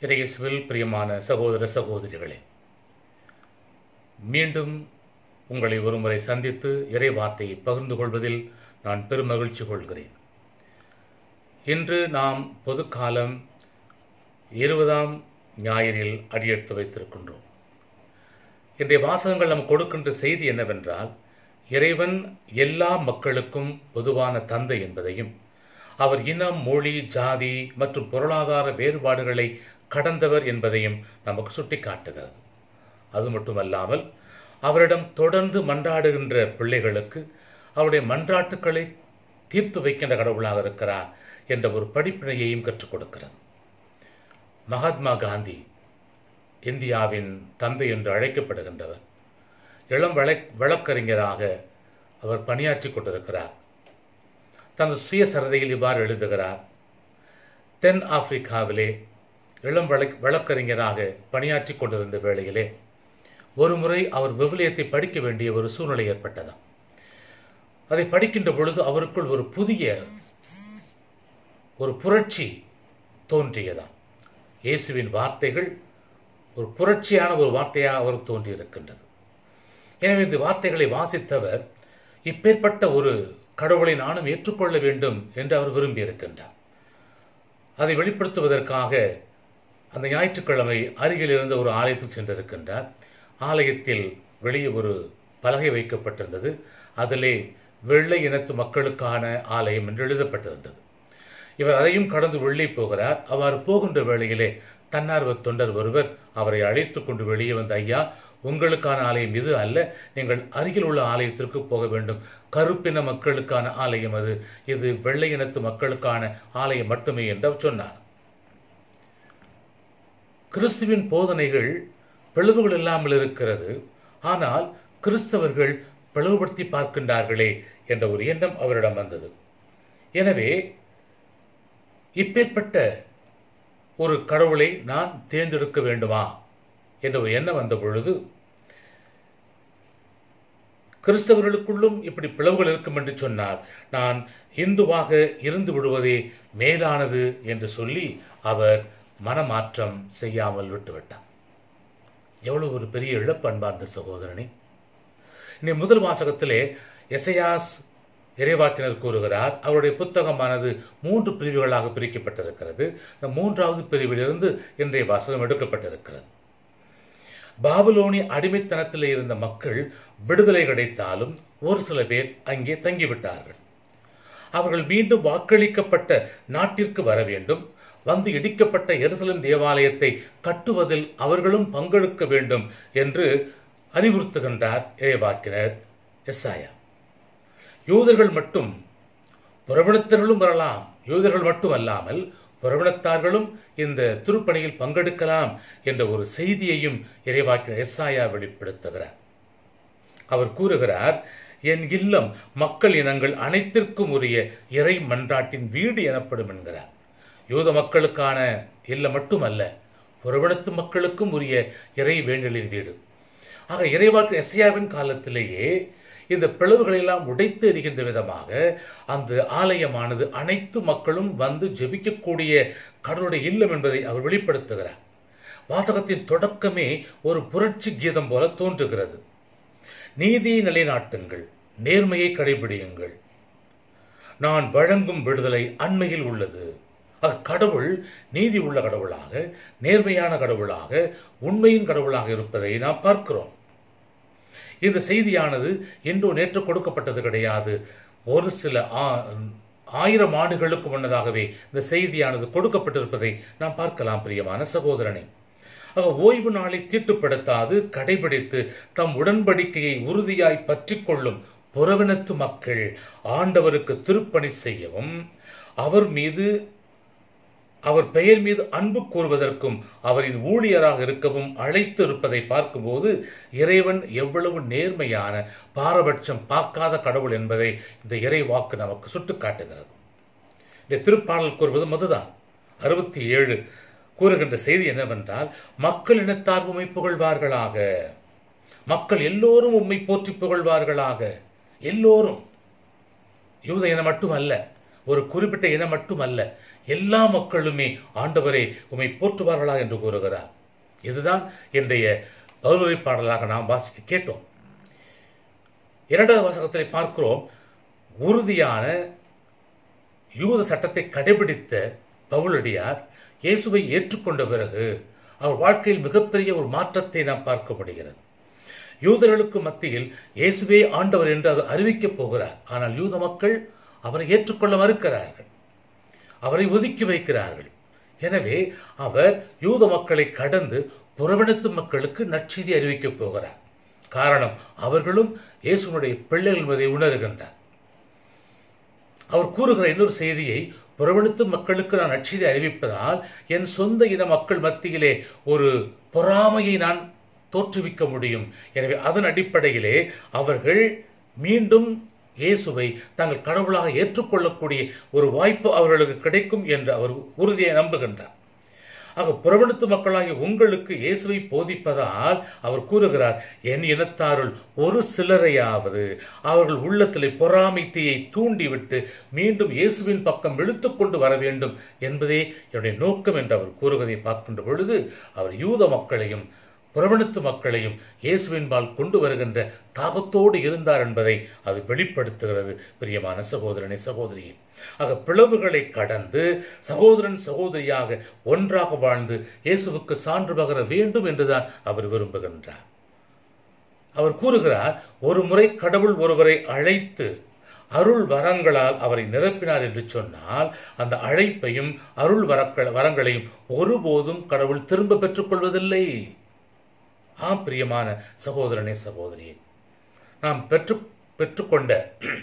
இறையேசுவில் பிரியமான சகோதர சகோதரிகளே மீண்டும் உங்களை ஒருமுறை சந்தித்து இறை வார்த்தையை பகிர்ந்து கொள்வதில் நான் பெருமகிழ்ச்சி கொள்கிறேன் இன்று நாம் பொதுக்காலம் இருபதாம் ஞாயிறில் அடியெடுத்து வைத்திருக்கின்றோம் இன்றைய வாசகங்கள் நாம் கொடுக்கின்ற செய்தி என்னவென்றால் இறைவன் எல்லா மக்களுக்கும் பொதுவான தந்தை என்பதையும் அவர் இனம் மொழி ஜாதி மற்றும் பொருளாதார வேறுபாடுகளை கடந்தவர் என்பதையும் நமக்கு சுட்டிக்காட்டுகிறது அது மட்டுமல்லாமல் அவரிடம் தொடர்ந்து மன்றாடுகின்ற பிள்ளைகளுக்கு அவருடைய மன்றாட்டுக்களை தீர்த்து வைக்கின்ற கடவுளாக இருக்கிறார் என்ற ஒரு படிப்பினையையும் கற்றுக் கொடுக்கிறது மகாத்மா காந்தி இந்தியாவின் தந்தை என்று அழைக்கப்படுகின்றவர் இளம் வழ வழக்கறிஞராக அவர் பணியாற்றி கொண்டிருக்கிறார் தனது சுயசரதையில் இவ்வாறு எழுதுகிறார் தென் ஆப்பிரிக்காவிலே இளம் வழக் வழக்கறிஞராக பணியாற்றி கொண்டிருந்த வேளையிலே ஒரு முறை அவர் விவிலியத்தை படிக்க வேண்டிய ஒரு சூழ்நிலை ஏற்பட்டதாம் அதை படிக்கின்ற பொழுது அவருக்குள் ஒரு புதிய ஒரு புரட்சி தோன்றியதாம் இயேசுவின் வார்த்தைகள் ஒரு புரட்சியான ஒரு வார்த்தையாக அவர் தோன்றியிருக்கின்றது எனவே இந்த வார்த்தைகளை வாசித்தவர் இப்பேற்பட்ட ஒரு கடவுளை நானும் ஏற்றுக்கொள்ள வேண்டும் என்று அவர் விரும்பியிருக்கின்றார் அதை வெளிப்படுத்துவதற்காக அந்த ஞாயிற்றுக்கிழமை அருகில் இருந்த ஒரு ஆலயத்துக்கு சென்றிருக்கின்றார் ஆலயத்தில் வெளியே ஒரு பலகை வைக்கப்பட்டிருந்தது அதிலே வெள்ளை இனத்து மக்களுக்கான ஆலயம் என்று எழுதப்பட்டிருந்தது இவர் அதையும் கடந்து உள்ளே போகிறார் அவ்வாறு போகின்ற வேளையிலே தன்னார்வ தொண்டர் ஒருவர் அவரை அழைத்து கொண்டு வெளியே வந்த ஐயா உங்களுக்கான ஆலயம் இது அல்ல நீங்கள் அருகில் உள்ள ஆலயத்திற்கு போக வேண்டும் கருப்பின மக்களுக்கான ஆலயம் அது இது வெள்ளை இனத்து மக்களுக்கான ஆலயம் மட்டுமே என்று அவர் சொன்னார் கிறிஸ்துவின் போதனைகள் பிளவுகள் இல்லாமல் இருக்கிறது ஆனால் கிறிஸ்தவர்கள் பிளவுபடுத்தி பார்க்கின்றார்களே என்ற ஒரு எண்ணம் அவரிடம் வந்தது எனவே இப்பேற்பட்ட ஒரு கடவுளை நான் தேர்ந்தெடுக்க வேண்டுமா என்ற ஒரு எண்ணம் வந்த பொழுது கிறிஸ்தவர்களுக்குள்ளும் இப்படி பிளவுகள் இருக்கும் என்று சொன்னார் நான் இந்துவாக இருந்து விடுவதே மேலானது என்று சொல்லி அவர் மனமாற்றம் செய்யாமல் விட்டுவிட்டார் எவ்வளவு ஒரு பெரிய இழப்பு அன்பார்ந்த சகோதரனே இனி முதல் வாசகத்திலே எசையாஸ் இறைவாக்கினர் கூறுகிறார் அவருடைய புத்தகமானது மூன்று பிரிவுகளாக பிரிக்கப்பட்டிருக்கிறது இந்த மூன்றாவது பிரிவிலிருந்து இன்றைய வாசகம் எடுக்கப்பட்டிருக்கிறது பாபுலோனி அடிமைத்தனத்தில் இருந்த மக்கள் விடுதலை கிடைத்தாலும் ஒரு சில பேர் அங்கே தங்கிவிட்டார்கள் அவர்கள் மீண்டும் வாக்களிக்கப்பட்ட நாட்டிற்கு வர வேண்டும் வந்து இடிக்கப்பட்ட எருசலம் தேவாலயத்தை கட்டுவதில் அவர்களும் பங்கெடுக்க வேண்டும் என்று அறிவுறுத்துகின்றார் இறைவாக்கினர் எஸ்ஆயா யூதர்கள் மட்டும் புறவினத்தர்களும் வரலாம் யூதர்கள் மட்டும் அல்லாமல் புறவினத்தார்களும் இந்த திருப்பணியில் பங்கெடுக்கலாம் என்ற ஒரு செய்தியையும் இறைவாக்கிற எஸ்ஆயா வெளிப்படுத்துகிறார் அவர் கூறுகிறார் என் இல்லம் மக்கள் இனங்கள் அனைத்திற்கும் உரிய இறை மன்றாட்டின் வீடு எனப்படும் என்கிறார் யூத மக்களுக்கான இல்லம் மட்டுமல்ல புறவினத்து மக்களுக்கும் உரிய இறை வேண்டலின் வீடு ஆக இறைவாக்கு எஸ்ஐயாவின் காலத்திலேயே இந்த பிளவுகளை எல்லாம் உடைத்து எறிகின்ற விதமாக அந்த ஆலயமானது அனைத்து மக்களும் வந்து ஜெபிக்கக்கூடிய கடவுளுடைய இல்லம் என்பதை அவர் வெளிப்படுத்துகிறார் வாசகத்தின் தொடக்கமே ஒரு புரட்சி கீதம் போல தோன்றுகிறது நீதியை நிலைநாட்டுங்கள் நேர்மையை கடைபிடியுங்கள் நான் வழங்கும் விடுதலை அண்மையில் உள்ளது கடவுள் நீதி உள்ள கடவுளாக நேர்மையான கடவுளாக உண்மையின் கடவுளாக இருப்பதை நாம் பார்க்கிறோம் இந்த செய்தியானது இன்றோ நேற்று கொடுக்கப்பட்டது கிடையாது ஒரு சில ஆயிரம் ஆண்டுகளுக்கு முன்னதாகவே இந்த செய்தியானது கொடுக்கப்பட்டிருப்பதை நாம் பார்க்கலாம் பிரியமான சகோதரனை ஆக ஓய்வு நாளை தீட்டுப்படுத்தாது கடைபிடித்து தம் உடன்படிக்கையை உறுதியாய் பற்றி கொள்ளும் புறவினத்து மக்கள் ஆண்டவருக்கு திருப்பணி செய்யவும் அவர் மீது அவர் பெயர் மீது அன்பு கூறுவதற்கும் அவரின் ஊழியராக இருக்கவும் அழைத்து இருப்பதை பார்க்கும்போது இறைவன் எவ்வளவு நேர்மையான பாரபட்சம் பார்க்காத கடவுள் என்பதை இந்த இறை வாக்கு நமக்கு சுட்டுக்காட்டுகிறது இந்த திருப்பாடல் கூறுவது மதுதான் அறுபத்தி ஏழு கூறுகின்ற செய்தி என்னவென்றால் மக்கள் இனத்தார் உண்மை புகழ்வார்களாக மக்கள் எல்லோரும் உண்மை போற்றி புகழ்வார்களாக எல்லோரும் யூத இனம் மட்டுமல்ல ஒரு குறிப்பிட்ட இனம் மட்டுமல்ல எல்லா மக்களுமே ஆண்டவரே உம்மை போற்றுவார்களா என்று கூறுகிறார் இதுதான் இன்றைய பௌர்வரி பாடலாக நாம் வாசிக்க கேட்டோம் இரண்டாவது வாசகத்தை பார்க்கிறோம் உறுதியான யூத சட்டத்தை கடைபிடித்த பவுலடியார் இயேசுவை ஏற்றுக்கொண்ட பிறகு அவர் வாழ்க்கையில் மிகப்பெரிய ஒரு மாற்றத்தை நாம் பார்க்க முடிகிறது யூதர்களுக்கு மத்தியில் இயேசுவே ஆண்டவர் என்று அவர் அறிவிக்கப் போகிறார் ஆனால் யூத மக்கள் அவரை ஏற்றுக்கொள்ள மறுக்கிறார்கள் அவரை ஒதுக்கி வைக்கிறார்கள் எனவே அவர் யூத மக்களை கடந்து புறவணித்து மக்களுக்கு நற்செய்தி அறிவிக்கப் போகிறார் காரணம் அவர்களும் இயேசுனுடைய பிள்ளைகள் என்பதை உணர்கின்றார் அவர் கூறுகிற இன்னொரு செய்தியை புறவணித்து மக்களுக்கு நான் நற்செய்தி அறிவிப்பதால் என் சொந்த இன மக்கள் மத்தியிலே ஒரு பொறாமையை நான் தோற்றுவிக்க முடியும் எனவே அதன் அடிப்படையிலே அவர்கள் மீண்டும் இயேசுவை தங்கள் கடவுளாக ஏற்றுக்கொள்ளக்கூடிய ஒரு வாய்ப்பு அவர்களுக்கு கிடைக்கும் என்று அவர் உறுதியை நம்புகின்றார் ஆக புறவணித்து மக்களாகிய உங்களுக்கு இயேசுவை போதிப்பதால் அவர் கூறுகிறார் என் இனத்தாருள் ஒரு சிலரையாவது அவர்கள் உள்ளத்திலே பொறாமை தீயை தூண்டிவிட்டு மீண்டும் இயேசுவின் பக்கம் இழுத்துக் கொண்டு வர வேண்டும் என்பதே என்னுடைய நோக்கம் என்று அவர் கூறுவதை பார்க்கின்ற பொழுது அவர் யூத மக்களையும் புறவணித்து மக்களையும் இயேசுவின்பால் கொண்டு வருகின்ற தாகத்தோடு இருந்தார் என்பதை அது வெளிப்படுத்துகிறது பிரியமான சகோதரனை சகோதரியே ஆக பிளவுகளை கடந்து சகோதரன் சகோதரியாக ஒன்றாக வாழ்ந்து இயேசுவுக்கு சான்று பகர வேண்டும் என்றுதான் அவர் விரும்புகின்றார் அவர் கூறுகிறார் ஒரு முறை கடவுள் ஒருவரை அழைத்து அருள் வரங்களால் அவரை நிரப்பினார் என்று சொன்னால் அந்த அழைப்பையும் அருள் வரக்கள் வரங்களையும் ஒருபோதும் கடவுள் திரும்ப பெற்றுக் கொள்வதில்லை ஆம் பிரியமான சகோதரனே சகோதரியே நாம் பெற்று பெற்றுக்கொண்ட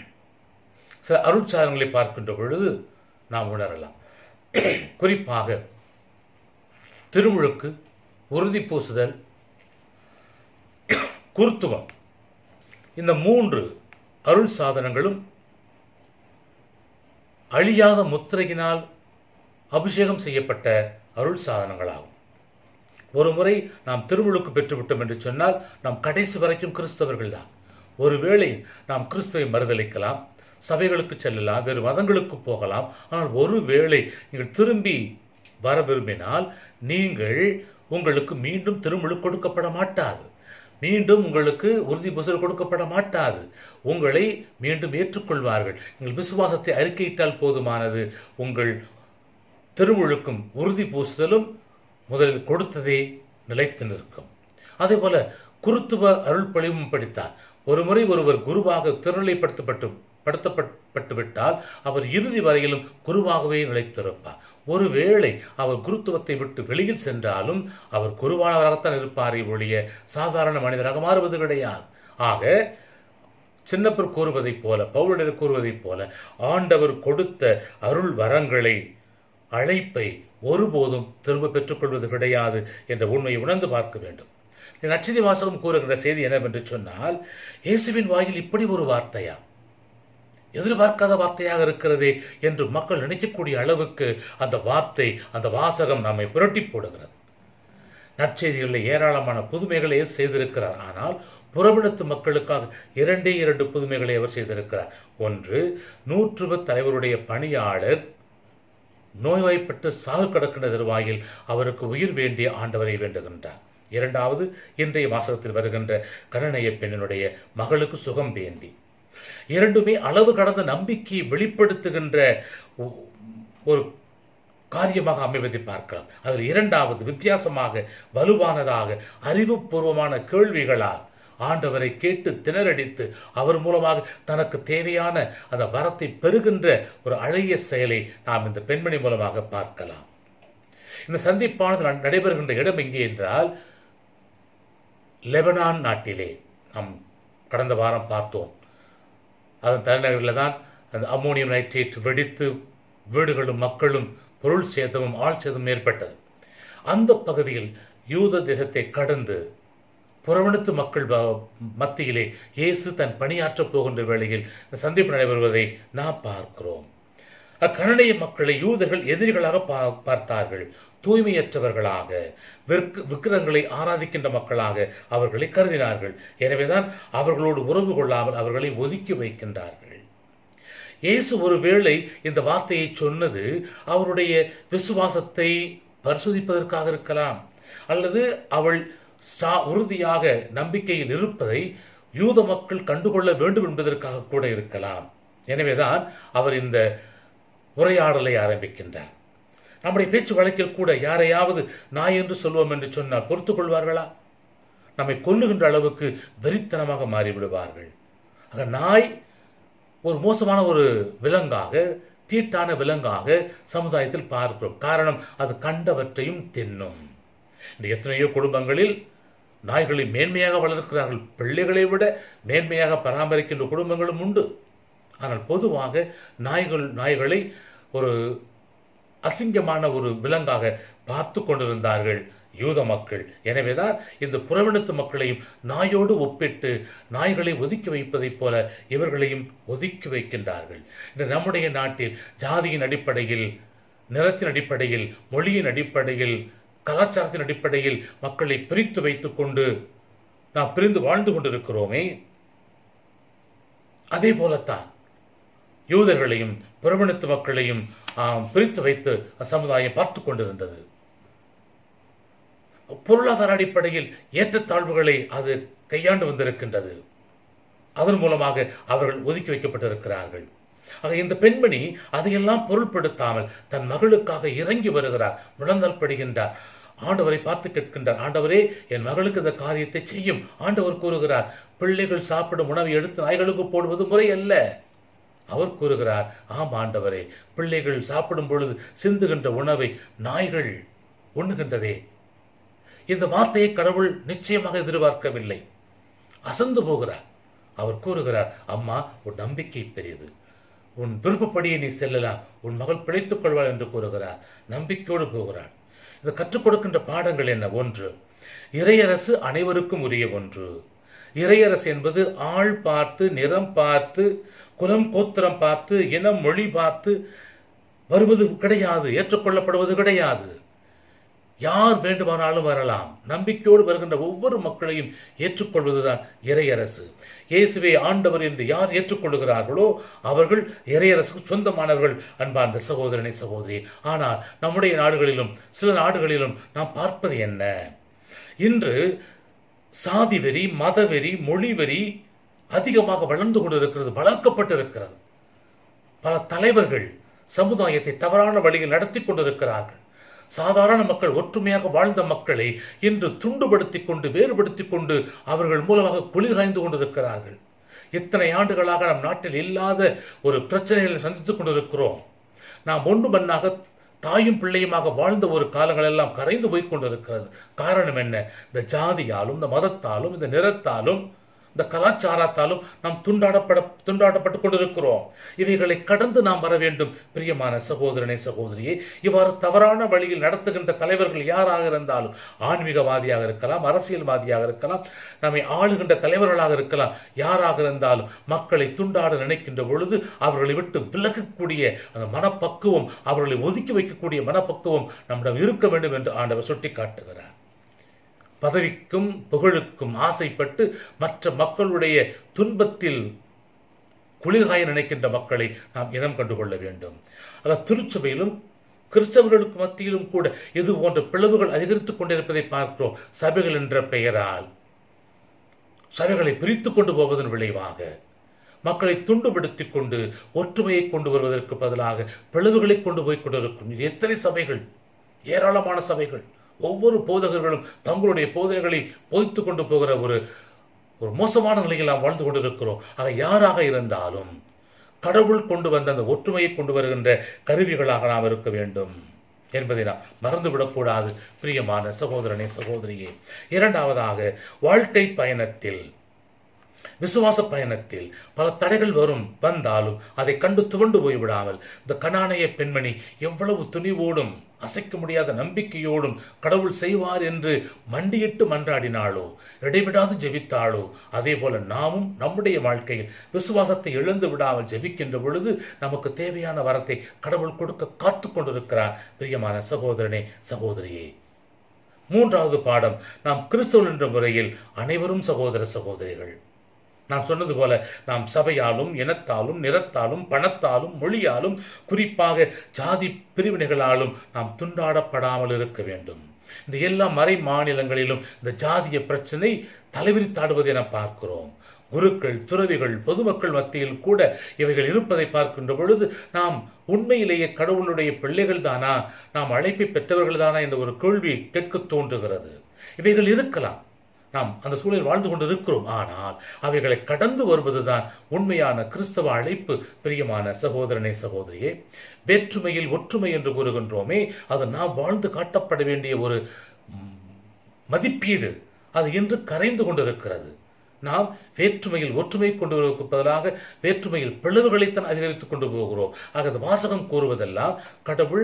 சில அருட்சாதனங்களை பார்க்கின்ற பொழுது நாம் உணரலாம் குறிப்பாக திருமுழுக்கு உறுதி பூசுதல் குருத்துவம் இந்த மூன்று அருள் சாதனங்களும் அழியாத முத்திரையினால் அபிஷேகம் செய்யப்பட்ட அருள் சாதனங்களாகும் ஒரு முறை நாம் திருமுழுக்கு பெற்றுவிட்டோம் என்று சொன்னால் நாம் கடைசி வரைக்கும் கிறிஸ்தவர்கள் தான் ஒருவேளை நாம் கிறிஸ்துவை மறுதளிக்கலாம் சபைகளுக்கு செல்லலாம் வேறு மதங்களுக்கு போகலாம் ஆனால் ஒருவேளை நீங்கள் திரும்பி வர விரும்பினால் நீங்கள் உங்களுக்கு மீண்டும் திருமுழு கொடுக்கப்பட மாட்டாது மீண்டும் உங்களுக்கு உறுதி புசல் கொடுக்கப்பட மாட்டாது உங்களை மீண்டும் ஏற்றுக்கொள்வார்கள் நீங்கள் விசுவாசத்தை அறிக்கையிட்டால் போதுமானது உங்கள் திருமுழுக்கும் உறுதி பூசுதலும் முதலில் கொடுத்ததே நிலைத்து நிற்கும் அதே போல குருத்துவ அருள் பொழிவும் படித்தார் ஒரு முறை ஒருவர் குருவாக திருநிலைப்படுத்தப்பட்டு படுத்தப்பட்டு விட்டால் அவர் இறுதி வரையிலும் குருவாகவே நிலைத்திருப்பார் ஒருவேளை அவர் குருத்துவத்தை விட்டு வெளியில் சென்றாலும் அவர் குருவானவராகத்தான் இருப்பாரே ஒழிய சாதாரண மனிதராக மாறுவது கிடையாது ஆக சின்னப்பர் கூறுவதைப் போல பவுலர் கூறுவதைப் போல ஆண்டவர் கொடுத்த அருள் வரங்களை அழைப்பை ஒருபோதும் திரும்ப பெற்றுக்கொள்வது கிடையாது என்ற உண்மையை உணர்ந்து பார்க்க வேண்டும் நச்சிதி வாசகம் கூறுகின்ற செய்தி என்னவென்று சொன்னால் இயேசுவின் வாயில் இப்படி ஒரு வார்த்தையா எதிர்பார்க்காத வார்த்தையாக இருக்கிறதே என்று மக்கள் நினைக்கக்கூடிய அளவுக்கு அந்த வார்த்தை அந்த வாசகம் நம்மை புரட்டி போடுகிறது நற்செய்திகளில் ஏராளமான புதுமைகளை செய்திருக்கிறார் ஆனால் புறவிடத்து மக்களுக்காக இரண்டே இரண்டு புதுமைகளை அவர் செய்திருக்கிறார் ஒன்று நூற்றுவ தலைவருடைய பணியாளர் நோய்வாய்ப்பட்டு சாகு கிடக்கின்ற தருவாயில் அவருக்கு உயிர் வேண்டிய ஆண்டவரை வேண்டுகின்றார் இரண்டாவது இன்றைய வாசகத்தில் வருகின்ற கருணைய பெண்ணினுடைய மகளுக்கு சுகம் வேண்டி இரண்டுமே அளவு கடந்த நம்பிக்கையை வெளிப்படுத்துகின்ற ஒரு காரியமாக அமைவதை பார்க்கலாம் அதில் இரண்டாவது வித்தியாசமாக வலுவானதாக அறிவுபூர்வமான கேள்விகளால் ஆண்டவரை கேட்டு திணறடித்து அவர் மூலமாக தனக்கு தேவையான அந்த வரத்தை பெறுகின்ற ஒரு அழகிய செயலை நாம் இந்த பெண்மணி மூலமாக பார்க்கலாம் இந்த சந்திப்பானது நடைபெறுகின்ற இடம் எங்கே என்றால் லெபனான் நாட்டிலே நாம் கடந்த வாரம் பார்த்தோம் அதன் தலைநகரில் தான் அந்த அம்மோனியம் நைட்ரேட் வெடித்து வீடுகளும் மக்களும் பொருள் சேதமும் ஆள் சேதமும் ஏற்பட்டது அந்த பகுதியில் யூத தேசத்தை கடந்து புறவணித்து மக்கள் மத்தியிலே இயேசு தன் பணியாற்றப் போகின்ற வேளையில் இந்த சந்திப்பு நடைபெறுவதை நாம் பார்க்கிறோம் அக்கணனைய மக்களை யூதர்கள் எதிரிகளாக பார்த்தார்கள் தூய்மையற்றவர்களாக விக்கிரங்களை ஆராதிக்கின்ற மக்களாக அவர்களை கருதினார்கள் எனவேதான் அவர்களோடு உறவு கொள்ளாமல் அவர்களை ஒதுக்கி வைக்கின்றார்கள் இயேசு ஒருவேளை இந்த வார்த்தையை சொன்னது அவருடைய விசுவாசத்தை பரிசோதிப்பதற்காக இருக்கலாம் அல்லது அவள் ஸ்டா- உறுதியாக நம்பிக்கையில் இருப்பதை யூத மக்கள் கண்டுகொள்ள வேண்டும் என்பதற்காக கூட இருக்கலாம் எனவேதான் அவர் இந்த உரையாடலை ஆரம்பிக்கின்றார் நம்முடைய பேச்சு வழக்கில் கூட யாரையாவது நாய் என்று சொல்வோம் என்று சொன்னால் பொறுத்துக் கொள்வார்களா நம்மை கொல்லுகின்ற அளவுக்கு வெறித்தனமாக மாறிவிடுவார்கள் ஆக நாய் ஒரு மோசமான ஒரு விலங்காக தீட்டான விலங்காக சமுதாயத்தில் பார்க்கிறோம் காரணம் அது கண்டவற்றையும் தின்னும் இந்த எத்தனையோ குடும்பங்களில் நாய்களை மேன்மையாக வளர்க்கிறார்கள் பிள்ளைகளை விட மேன்மையாக பராமரிக்கின்ற குடும்பங்களும் உண்டு ஆனால் பொதுவாக நாய்கள் நாய்களை ஒரு அசிங்கமான ஒரு விலங்காக பார்த்து கொண்டிருந்தார்கள் யூத மக்கள் எனவேதான் இந்த புறவினத்து மக்களையும் நாயோடு ஒப்பிட்டு நாய்களை ஒதுக்கி வைப்பதைப் போல இவர்களையும் ஒதுக்கி வைக்கின்றார்கள் இந்த நம்முடைய நாட்டில் ஜாதியின் அடிப்படையில் நிறத்தின் அடிப்படையில் மொழியின் அடிப்படையில் கலாச்சாரத்தின் அடிப்படையில் மக்களை பிரித்து வைத்துக் கொண்டு நாம் பிரிந்து வாழ்ந்து கொண்டிருக்கிறோமே அதே போலத்தான் யூதர்களையும் புறவினத்து மக்களையும் ஆம், பிரித்து வைத்து சமுதாயம் பார்த்து கொண்டிருந்தது பொருளாதார அடிப்படையில் ஏற்றத்தாழ்வுகளை அது கையாண்டு வந்திருக்கின்றது அதன் மூலமாக அவர்கள் ஒதுக்கி வைக்கப்பட்டிருக்கிறார்கள் ஆக இந்த பெண்மணி அதையெல்லாம் பொருட்படுத்தாமல் தன் மகளுக்காக இறங்கி வருகிறார் முழந்தால் படுகின்றார் ஆண்டவரை பார்த்து கேட்கின்றார் ஆண்டவரே என் மகளுக்கு இந்த காரியத்தை செய்யும் ஆண்டவர் கூறுகிறார் பிள்ளைகள் சாப்பிடும் உணவை எடுத்து நாய்களுக்கு போடுவது முறை அல்ல அவர் கூறுகிறார் ஆம் ஆண்டவரே பிள்ளைகள் சாப்பிடும் பொழுது சிந்துகின்ற உணவை நாய்கள் உண்ணுகின்றதே இந்த வார்த்தையை கடவுள் நிச்சயமாக எதிர்பார்க்கவில்லை அசந்து போகிறார் அவர் கூறுகிறார் அம்மா உன் நம்பிக்கை பெரியது உன் விருப்பப்படியே நீ செல்லலாம் உன் மகள் பிழைத்துக் கொள்வாள் என்று கூறுகிறார் நம்பிக்கையோடு போகிறார் இது கற்றுக் கொடுக்கின்ற பாடங்கள் என்ன ஒன்று இறையரசு அனைவருக்கும் உரிய ஒன்று இறையரசு என்பது ஆள் பார்த்து நிறம் பார்த்து குலம் கோத்திரம் பார்த்து இனம் மொழி பார்த்து வருவது கிடையாது ஏற்றுக்கொள்ளப்படுவது கிடையாது யார் வேண்டுமானாலும் வரலாம் நம்பிக்கையோடு வருகின்ற ஒவ்வொரு மக்களையும் ஏற்றுக்கொள்வதுதான் இறையரசு இயேசுவே ஆண்டவர் என்று யார் ஏற்றுக்கொள்கிறார்களோ அவர்கள் இறையரசுக்கு சொந்தமானவர்கள் அன்பார்ந்த சகோதரனை சகோதரி ஆனால் நம்முடைய நாடுகளிலும் சில நாடுகளிலும் நாம் பார்ப்பது என்ன இன்று சாதி வெறி மதவெறி மொழி வெறி அதிகமாக வளர்ந்து கொண்டிருக்கிறது வளர்க்கப்பட்டிருக்கிறது பல தலைவர்கள் சமுதாயத்தை தவறான வழியில் நடத்தி கொண்டிருக்கிறார்கள் சாதாரண மக்கள் ஒற்றுமையாக வாழ்ந்த மக்களை இன்று துண்டுபடுத்திக் கொண்டு வேறுபடுத்திக் கொண்டு அவர்கள் மூலமாக குளிர் காய்ந்து கொண்டிருக்கிறார்கள் இத்தனை ஆண்டுகளாக நம் நாட்டில் இல்லாத ஒரு பிரச்சனைகளை சந்தித்துக் கொண்டிருக்கிறோம் நாம் ஒன்று மண்ணாக தாயும் பிள்ளையுமாக வாழ்ந்த ஒரு காலங்கள் எல்லாம் கரைந்து போய் கொண்டிருக்கிறது காரணம் என்ன இந்த ஜாதியாலும் இந்த மதத்தாலும் இந்த நிறத்தாலும் இந்த கலாச்சாரத்தாலும் நாம் துண்டாடப்பட துண்டாடப்பட்டுக் கொண்டிருக்கிறோம் இவைகளை கடந்து நாம் வர வேண்டும் பிரியமான சகோதரனே சகோதரியே இவ்வாறு தவறான வழியில் நடத்துகின்ற தலைவர்கள் யாராக இருந்தாலும் ஆன்மீகவாதியாக இருக்கலாம் அரசியல்வாதியாக இருக்கலாம் நம்மை ஆளுகின்ற தலைவர்களாக இருக்கலாம் யாராக இருந்தாலும் மக்களை துண்டாட நினைக்கின்ற பொழுது அவர்களை விட்டு விலகக்கூடிய அந்த மனப்பக்குவம் அவர்களை ஒதுக்கி வைக்கக்கூடிய மனப்பக்குவம் நம்மிடம் இருக்க வேண்டும் என்று ஆண்டவர் சுட்டிக்காட்டுகிறார் பதவிக்கும் புகழுக்கும் ஆசைப்பட்டு மற்ற மக்களுடைய துன்பத்தில் குளிர்காய நினைக்கின்ற மக்களை நாம் இனம் கண்டுகொள்ள வேண்டும் அல்ல திருச்சபையிலும் கிறிஸ்தவர்களுக்கு மத்தியிலும் கூட இது போன்ற பிளவுகள் அதிகரித்துக் கொண்டிருப்பதை பார்க்கிறோம் சபைகள் என்ற பெயரால் சபைகளை பிரித்துக் கொண்டு போவதன் விளைவாக மக்களை துண்டுபடுத்திக் கொண்டு ஒற்றுமையை கொண்டு வருவதற்கு பதிலாக பிளவுகளை கொண்டு போய் கொண்டிருக்கும் இது எத்தனை சபைகள் ஏராளமான சபைகள் ஒவ்வொரு போதகர்களும் தங்களுடைய போதனைகளை போதித்துக் கொண்டு போகிற ஒரு ஒரு மோசமான நிலையில் நாம் வாழ்ந்து கொண்டிருக்கிறோம் ஆக யாராக இருந்தாலும் கடவுள் கொண்டு வந்த அந்த ஒற்றுமையை கொண்டு வருகின்ற கருவிகளாக நாம் இருக்க வேண்டும் என்பதை நாம் மறந்துவிடக்கூடாது பிரியமான சகோதரனே சகோதரியே இரண்டாவதாக வாழ்க்கை பயணத்தில் விசுவாச பயணத்தில் பல தடைகள் வரும் வந்தாலும் அதை கண்டு துவண்டு போய்விடாமல் இந்த கனானைய பெண்மணி எவ்வளவு துணிவோடும் அசைக்க முடியாத நம்பிக்கையோடும் கடவுள் செய்வார் என்று மண்டியிட்டு மன்றாடினாளோ இடைவிடாது ஜெபித்தாளோ அதே போல நாமும் நம்முடைய வாழ்க்கையில் விசுவாசத்தை இழந்து விடாமல் ஜெபிக்கின்ற பொழுது நமக்கு தேவையான வரத்தை கடவுள் கொடுக்க காத்து கொண்டிருக்கிறார் பிரியமான சகோதரனே சகோதரியே மூன்றாவது பாடம் நாம் கிறிஸ்தவன் என்ற முறையில் அனைவரும் சகோதர சகோதரிகள் நான் சொன்னது போல நாம் சபையாலும் இனத்தாலும் நிறத்தாலும் பணத்தாலும் மொழியாலும் குறிப்பாக ஜாதி பிரிவினைகளாலும் நாம் துண்டாடப்படாமல் இருக்க வேண்டும் இந்த எல்லா மறை மாநிலங்களிலும் இந்த ஜாதிய பிரச்சனை தலைவிரித்தாடுவதை நாம் பார்க்கிறோம் குருக்கள் துறவிகள் பொதுமக்கள் மத்தியில் கூட இவைகள் இருப்பதை பார்க்கின்ற பொழுது நாம் உண்மையிலேயே கடவுளுடைய பிள்ளைகள் தானா நாம் அழைப்பை பெற்றவர்கள் தானா என்ற ஒரு கேள்வி கேட்க தோன்றுகிறது இவைகள் இருக்கலாம் நாம் அந்த சூழலில் வாழ்ந்து கொண்டு இருக்கிறோம் ஆனால் அவைகளை கடந்து வருவதுதான் உண்மையான கிறிஸ்தவ அழைப்பு பிரியமான சகோதரனே சகோதரியே வேற்றுமையில் ஒற்றுமை என்று கூறுகின்றோமே அது நாம் வாழ்ந்து காட்டப்பட வேண்டிய ஒரு ம், மதிப்பீடு அது இன்று கரைந்து கொண்டிருக்கிறது நாம் வேற்றுமையில் ஒற்றுமை கொண்டு வருவதற்கு பதிலாக வேற்றுமையில் பிளவுகளைத்தான் அதிகரித்துக் கொண்டு போகிறோம் ஆக அந்த வாசகம் கூறுவதெல்லாம் கடவுள்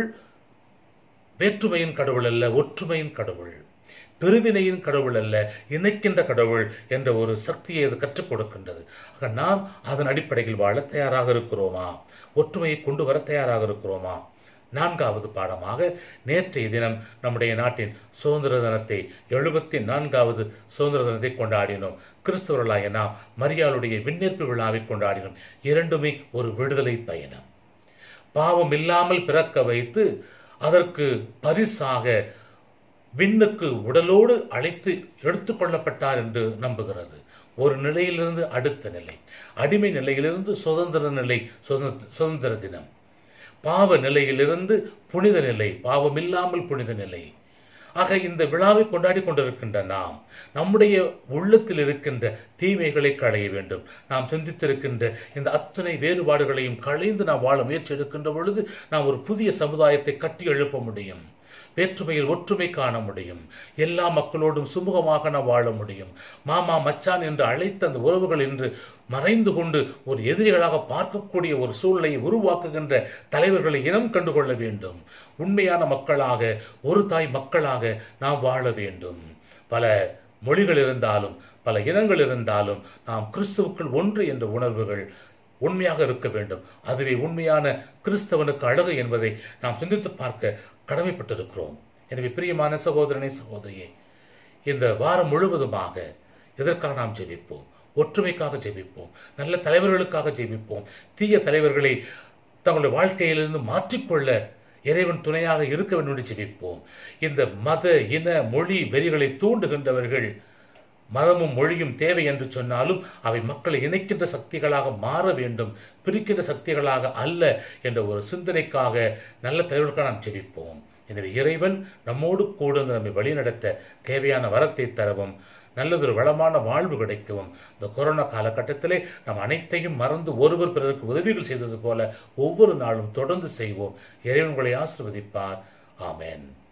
வேற்றுமையின் கடவுள் அல்ல ஒற்றுமையின் கடவுள் பிரிவினையின் கடவுள் அல்ல இணைக்கின்ற கடவுள் என்ற ஒரு சக்தியை அது கற்றுக் கொடுக்கின்றது ஆக நாம் அதன் அடிப்படையில் வாழ தயாராக இருக்கிறோமா ஒற்றுமையை கொண்டு வர தயாராக இருக்கிறோமா நான்காவது பாடமாக நேற்றைய தினம் நம்முடைய நாட்டின் சுதந்திர தினத்தை எழுபத்தி நான்காவது சுதந்திர தினத்தை கொண்டாடினோம் கிறிஸ்தவர்களாய நாம் மரியாளுடைய விண்ணேற்பு விழாவை கொண்டாடினோம் இரண்டுமே ஒரு விடுதலை பயணம் பாவம் இல்லாமல் பிறக்க வைத்து அதற்கு பரிசாக விண்ணுக்கு உடலோடு அழைத்து எடுத்துக்கொள்ளப்பட்டார் என்று நம்புகிறது ஒரு நிலையிலிருந்து அடுத்த நிலை அடிமை நிலையிலிருந்து சுதந்திர நிலை சுதந்திர சுதந்திர தினம் பாவ நிலையிலிருந்து புனித நிலை பாவம் இல்லாமல் புனித நிலை ஆக இந்த விழாவை கொண்டாடி கொண்டிருக்கின்ற நாம் நம்முடைய உள்ளத்தில் இருக்கின்ற தீமைகளை களைய வேண்டும் நாம் சிந்தித்திருக்கின்ற இந்த அத்தனை வேறுபாடுகளையும் களைந்து நாம் வாழ முயற்சி எடுக்கின்ற பொழுது நாம் ஒரு புதிய சமுதாயத்தை கட்டி எழுப்ப முடியும் வேற்றுமையில் ஒற்றுமை காண முடியும் எல்லா மக்களோடும் சுமூகமாக நாம் வாழ முடியும் மாமா மச்சான் என்று அழைத்த அந்த உறவுகள் இன்று மறைந்து கொண்டு ஒரு எதிரிகளாக பார்க்கக்கூடிய ஒரு சூழ்நிலையை உருவாக்குகின்ற தலைவர்களை இனம் கண்டுகொள்ள வேண்டும் உண்மையான மக்களாக ஒரு தாய் மக்களாக நாம் வாழ வேண்டும் பல மொழிகள் இருந்தாலும் பல இனங்கள் இருந்தாலும் நாம் கிறிஸ்துவுக்குள் ஒன்று என்ற உணர்வுகள் உண்மையாக இருக்க வேண்டும் அதுவே உண்மையான கிறிஸ்தவனுக்கு அழகு என்பதை நாம் சிந்தித்து பார்க்க கடமைப்பட்டிருக்கிறோம் எனவே பிரியமான சகோதரனே சகோதரியே இந்த வாரம் முழுவதுமாக எதற்காக நாம் ஜெபிப்போம் ஒற்றுமைக்காக ஜெபிப்போம் நல்ல தலைவர்களுக்காக ஜெபிப்போம் தீய தலைவர்களை தங்களுடைய வாழ்க்கையிலிருந்து மாற்றிக்கொள்ள இறைவன் துணையாக இருக்க வேண்டும் என்று ஜெபிப்போம் இந்த மத இன மொழி வெறிகளை தூண்டுகின்றவர்கள் மதமும் மொழியும் தேவை என்று சொன்னாலும் அவை மக்களை இணைக்கின்ற சக்திகளாக மாற வேண்டும் பிரிக்கின்ற சக்திகளாக அல்ல என்ற ஒரு சிந்தனைக்காக நல்ல தலைவர்களுக்காக நாம் ஜெபிப்போம் எனவே இறைவன் நம்மோடு கூட இருந்து நம்மை வழிநடத்த தேவையான வரத்தை தரவும் நல்லதொரு வளமான வாழ்வு கிடைக்கவும் இந்த கொரோனா காலகட்டத்திலே நாம் அனைத்தையும் மறந்து ஒருவர் பிறருக்கு உதவிகள் செய்தது போல ஒவ்வொரு நாளும் தொடர்ந்து செய்வோம் இறைவன் உங்களை ஆசிர்வதிப்பார் ஆமென்